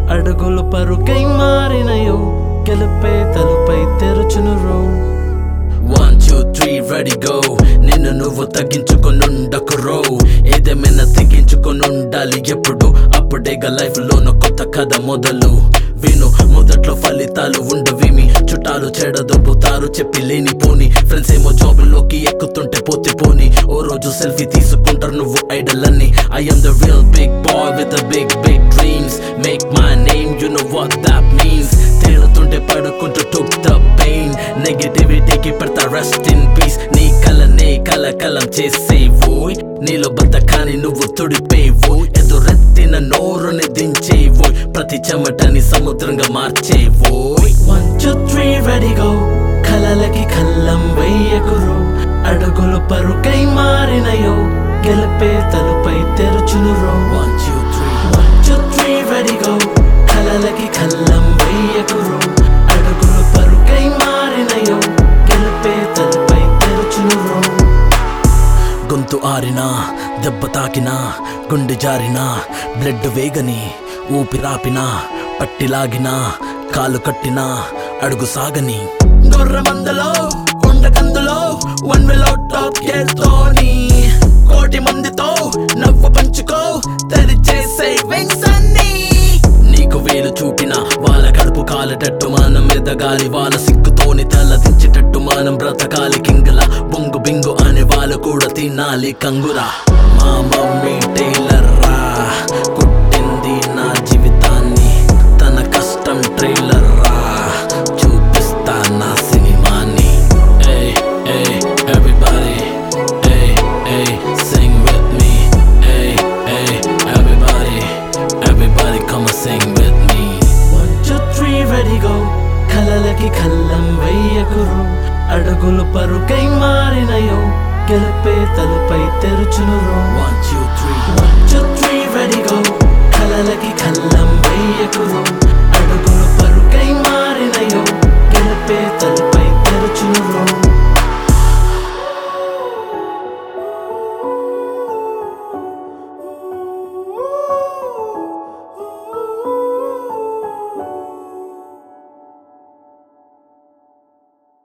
అడుగులు పరుకై మారినయో గెలుపే తలుపై తెరుచును రో one two three ready go నిన్ను నువ్వు తగ్గించుకొనుండకు రో ఏదేమైనా తెగించుకొనుండాలి ఎప్పుడు అప్పుడేగా లైఫ్ లోన కొత్త కథ మొదలు విను మొదట్లో ఫలితాలు ఉండవేమి చుట్టాలు చెడదొబ్బుతారు చెప్పి లేని పోని ఫ్రెండ్స్ ఏమో జాబుల్లోకి ఎక్కుతుంటే పోతే పోని ఓ రోజు సెల్ఫీ తీసుకుంటారు నువ్వు ఐడల్ అని I am the real big boy with the big big dreams make my name you know what that means తేలుతుంటే పడుకుంటూ took the pain నెగటివిటీకి పెడతా రెస్ట్ ఇన్ పీస్ నీ కలనే కలకలం చేసేవోయ్ నీలో బతకాని నువ్వు తుడిపేవోయ్ ఎదురెత్తిన నోరుని దించేవోయ్ ప్రతి చెమటని సముద్రంగా మార్చేవోయ్ one two three ready go కలలకి కల్లం వెయ్యకురు అడుగులు పరుకై మారినయో గెలుపే తలుపై తెరుచును రో One, two, three. One two three ready go కలలకి కల్లం వెయ్యకురు అడుగులు పరుకై మారినయో గెలుపే తలుపై తెరుచును రో గొంతు ఆరినా దెబ్బ తాకినా గుండె జారినా బ్లడ్ వేగని ఊపిరాపినా పట్టిలాగినా కాలు కట్టినా అడుగు సాగని గొర్ర మందలో ఉండకందులో వన్ వెలో టాప్ కేర్తోని కోటి మందితో నవ్వు పంచుకో తెరిచే సేవింగ్స్ అన్ని నీకు వేలు చూపిన వాళ్ళ కడుపు కాలటట్టు మనం ఎదగాలి వాళ్ళ సిక్కుతోని తల దించేటట్టు మనం బ్రతకాలి కింగల బొంగు బింగు అనే వాళ్ళు కూడా తినాలి కంగురా మా మమ్మీ టైలర్ రా కుట్టింది నా జీవితాన్ని తన కష్టం ట్రైలర్ రా చూపిస్తా నా సినిమాని Hey, hey, everybody. Hey, hey, sing with me. Hey, hey, everybody. Everybody come and sing with me. One two three ready go కలలకి కల్లం వెయ్యకురు అడుగులు పరుకై మారినయో గెలుపే తలుపై తెరుచును రో